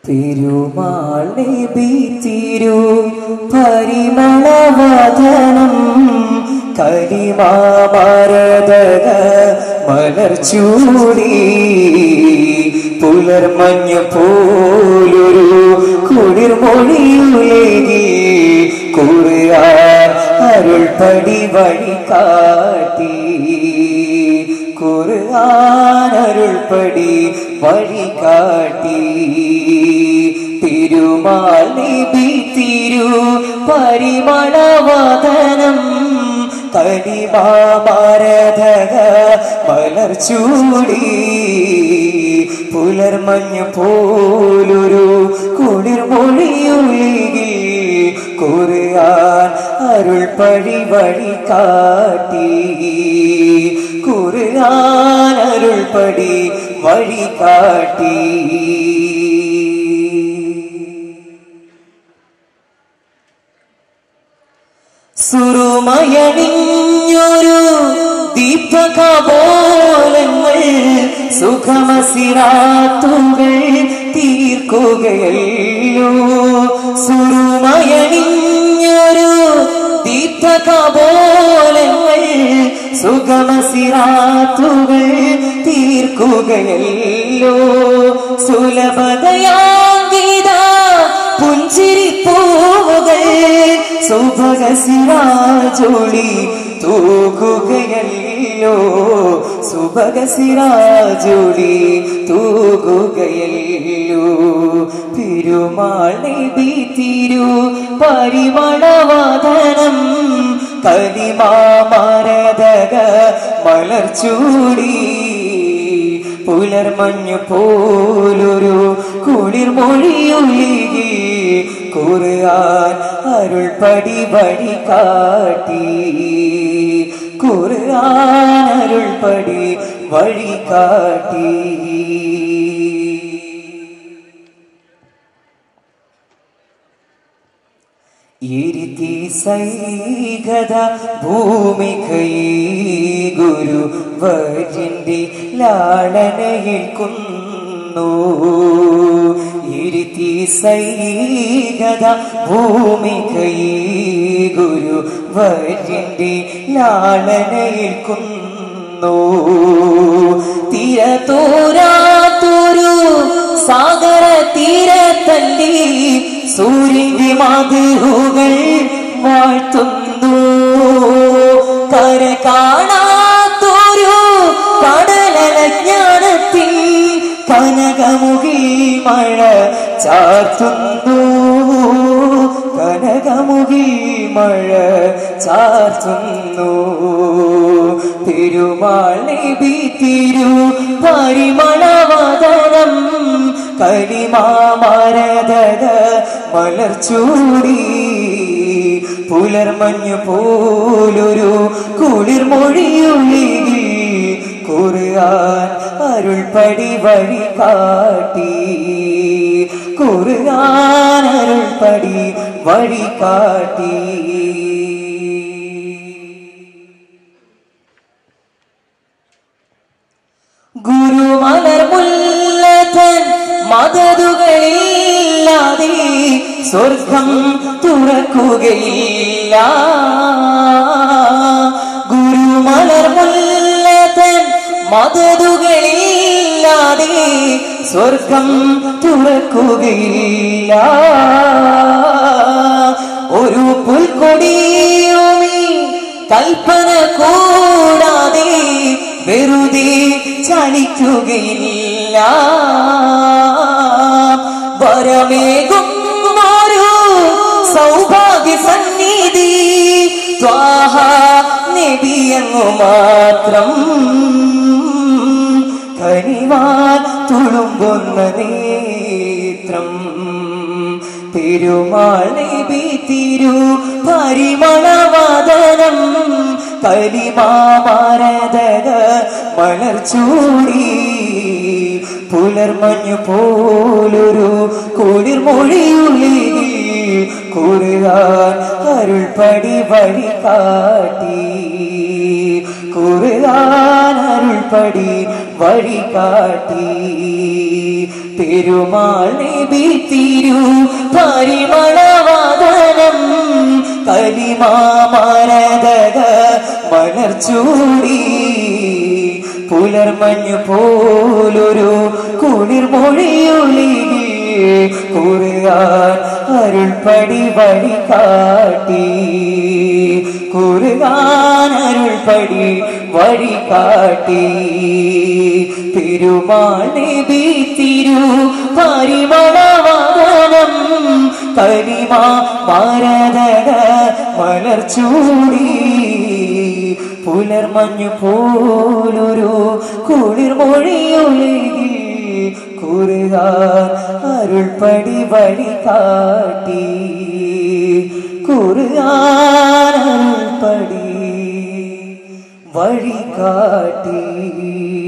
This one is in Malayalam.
തിരുമാൾ നബി തിരു പരിമളവദനം കരിമാമരതക മലർച്ചൂടി പുലർമഞ്ഞ പോലൊരു കുളിർമൊഴിയുലേകി കുറിയാർ അരുൾപടി വഴി കാട്ടി ഖുർആൻ അരുൾപടി വഴി കാട്ടി തിരുമാൽ നബി തിരു പരിമളവദനം കരിമാമരതക മലർച്ചൂടി പുലർമഞ്ഞ പോലൊരു കുളിർമൊഴിയുള്ളിൽ കുറിയാൻ അരുൾപടി വഴി കാട്ടി കുറിയാൻ അരുൾപടി വഴി കാട്ടി സുറുമയണിഞ്ഞൊരു ദീപകബോലങ്ങൾ സുഖമസിറാത്തുകൾ തീർക്കുകയല്ലോ സുറുമയണിഞ്ഞൊരു ദീപകബോലങ്ങൾ സുഖമസിറാത്തുകൾ തീർക്കുകയല്ലോ സുലഭതയാങ്കിത പുഞ്ചിരിപ്പൂവുകൾ സുഭഗസിരാജൊളി തൂകുകയല്ലോ സുഭഗസിരാജൊളി തൂകുകയല്ലോ തിരുമാൾ നബി തിരു പരിമളവദനം കലിമാമരതക മലർച്ചൂടി പുലർമഞ്ഞു പോലൊരു കുളിർമൊഴിയുള്ളിൽ കുറുകാൻ അരുൾപടി വഴി കാട്ടി കുറുകാൻ അരുൾപടി വഴി കാട്ടി ഇരുത്തി സൈകത ഭൂമികൈ ഗുരു വരിന്റെ ലാളനയിൽ കുന്നു ഇരുത്തി സൈകത ഭൂമികൈ ഗുരു വരിന്റെ ലാളനയിൽ കുന്നു തീരത്തോരാത്തൊരു സാഗര തീരത്തല്ലി സൂര്യന്റെ മാതൃകൾ വാഴ്ത്തുന്നു കര കാണാത്തൊരു കടലജ്ഞാനത്തിൻ കനകമുകിൽ മഴ ചാർത്തുന്നു കനകമുകിൽ മഴ ചാർത്തുന്നു തിരുമാൾ നബി തിരു പരിമളവദനം കരിമാമരതക മലർച്ചൂടി പുലർമഞ്ഞു പോലൊരു കുളിർമൊഴിയുള്ളിൽ കുറുകാൻ അരുൾപടി വഴി കാട്ടി കുറുകാൻ അരുൾപടി വഴി കാട്ടി ഗുരുമലർ മുല്ലതൻ മദതുകളില്ലാതെ സ്വർഗം തുറക്കുകയില്ല ഗുരുമലർ മുല്ലതൻ മദതുകളില്ലാതെ സ്വർഗം തുറക്കുകയില്ല ഒരു പുൽക്കൊടിയുമീ കൽപ്പന കൂടാതെ വെറുതെ ചലിക്കുകയില്ല വരമേകും ഒരു സൗഭാഗ്യ സന്നിധി ത്വാഹ നബിയങ്ങു മാത്രം കനിവാൻ തുളുമ്പുന്ന നേത്രം തിരുമാൾ നബി തിരു പരിമളവദനം കലിമാമരതക മലർച്ചൂടി പുലർമഞ്ഞു പോലൊരു കുളിർമൊഴിയുള്ളിൽ കുറുകാൻ അരുൾപടി വഴി കാട്ടി കുറുകാൻ അരുൾപടി വഴി കാട്ടി പെരുമാൾ നബി തിരു പരിമളവാദനം കലിമാമരതക മലർച്ചൂടി പുലർമഞ്ഞു പോലൊരു കുളിർമൊഴിയൊളിയിൽ കുറുകാൻ അരുൾപടി വഴി കാട്ടി കുറുകാൻ അരുൾപടി വഴി കാട്ടി തിരുമാൾ നബി തിരു പരിമളവാദനം കരിമാ മരതക മലർച്ചൂടി പുലർമഞ്ഞു പോലൊരു കുളിർമൊഴിയൊളിയിൽ കുറുകാൻ അരുൾപടി വഴി കാട്ടി കുറുകാൻ അരുൾപടി വഴി കാട്ടി